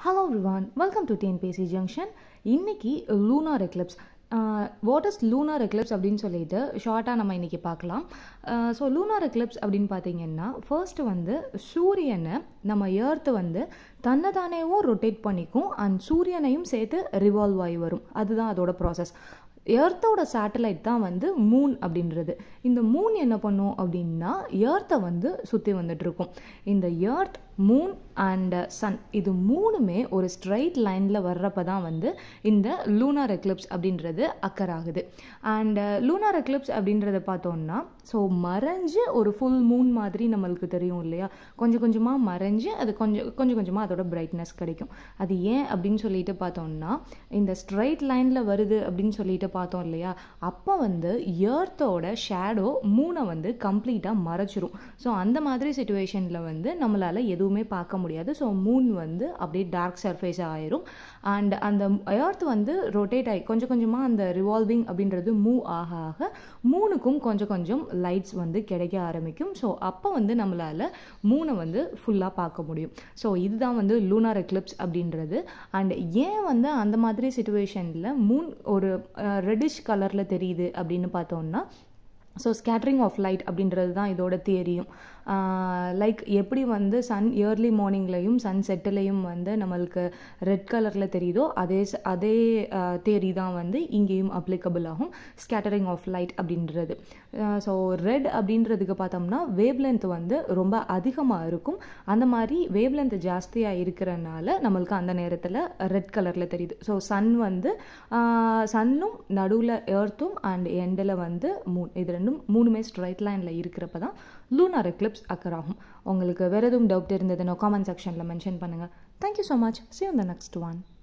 hello Rivan welcome to TNPSC junction இன்னைக்கு lunar eclipse what is lunar eclipse அப்படின்னு சொல்லிட்டு ஷார்ட்டாக நம்ம இன்றைக்கி பார்க்கலாம் ஸோ லூனார் எக்லிப்ஸ் அப்படின்னு பார்த்தீங்கன்னா ஃபர்ஸ்ட் வந்து சூரியனை நம்ம ஏர்த்து வந்து தன்னை தானேவும் ரொட்டேட் பண்ணிக்கும் அண்ட் சூரியனையும் சேர்த்து ரிவால்வ் ஆகி வரும் அதுதான் அதோட ப்ராசஸ் எர்த்தோட சேட்டலைட் தான் வந்து மூன் அப்படின்றது இந்த மூன் என்ன பண்ணும் அப்படின்னா எர்த்தை வந்து சுற்றி வந்துட்டு இருக்கும் இந்த எர்த் மூன் அண்ட் சன் இது மூணுமே ஒரு ஸ்ட்ரைட் லைனில் வர்றப்ப தான் வந்து இந்த லூனார் எக்லிப்ஸ் அப்படின்றது அக்கர் ஆகுது அண்ட் லூனார் எக்லிப்ஸ் அப்படின்றத பார்த்தோம்னா ஸோ மறைஞ்சு ஒரு ஃபுல் மூன் மாதிரி நம்மளுக்கு தெரியும் இல்லையா கொஞ்சம் கொஞ்சமாக மறைஞ்சு அது கொஞ்சம் கொஞ்சம் கொஞ்சமாக அதோட பிரைட்னஸ் கிடைக்கும் அது ஏன் அப்படின்னு சொல்லிட்டு பார்த்தோம்னா இந்த ஸ்ட்ரைட் லைனில் வருது அப்படின்னு சொல்லிட்டு பார்த்தோம் இல்லையா அப்போ வந்து ஏர்த்தோட ஷேடோ மூனை வந்து கம்ப்ளீட்டாக மறைச்சிரும் ஸோ அந்த மாதிரி சுச்சுவேஷனில் வந்து நம்மளால் எதுவுமே பார்க்க முடியாது ஸோ மூன் வந்து அப்படியே டார்க் சர்ஃபேஸ் ஆயிரும் அண்ட் அந்த ஏர்த் வந்து ரொட்டேட் ஆகி கொஞ்சம் கொஞ்சமாக அந்த ரிவால்விங் அப்படின்றது மூவ் ஆக ஆக மூணுக்கும் கொஞ்சம் கொஞ்சம் லைட்ஸ் வந்து கிடைக்க ஆரம்பிக்கும் ஸோ அப்போ வந்து நம்மளால் மூனை வந்து ஃபுல்லாக பார்க்க முடியும் ஸோ இதுதான் வந்து லூனார் எக்லிப்ஸ் அப்படின்றது அண்ட் ஏன் வந்து அந்த மாதிரி சுச்சுவேஷனில் மூன் ஒரு ரெட்டிஷ் கலரில் தெரியுது அப்படின்னு பார்த்தோம்னா ஸோ ஸ்கேட்ரிங் ஆஃப் லைட் அப்படின்றது தான் இதோட தியரியும் லைக் எப்படி வந்து சன் இயர்லி மார்னிங்லையும் சன் செட்டிலையும் வந்து நம்மளுக்கு ரெட் கலரில் தெரியுதோ அதே அதே தேரி தான் வந்து இங்கேயும் அப்ளிகபிள் ஆகும் ஸ்கேட்டரிங் ஆஃப் லைட் அப்படின்றது ஸோ ரெட் அப்படின்றதுக்கு பார்த்தோம்னா வேவ் லென்த் வந்து ரொம்ப அதிகமாக இருக்கும் அந்த மாதிரி வேவ் லென்த் ஜாஸ்தியாக இருக்கிறனால நம்மளுக்கு அந்த நேரத்தில் ரெட் கலரில் தெரியுது ஸோ சன் வந்து சன்னும் நடுவில் எர்த்தும் அண்ட் எண்டில் வந்து மூன் இது ரெண்டும் மூணுமே ஸ்ட்ரைட் லைனில் இருக்கிறப்ப தான் லூனார் எக்லிப்ஸ் அக்கர் ஆகும் உங்களுக்கு வேறு எதுவும் டவுட் இருந்ததுன்னா காமெண்ட் செக்ஷனில் மென்ஷன் பண்ணுங்கள் தேங்க்யூ ஸோ மச் சி இந்த நெக்ஸ்ட் ஒன்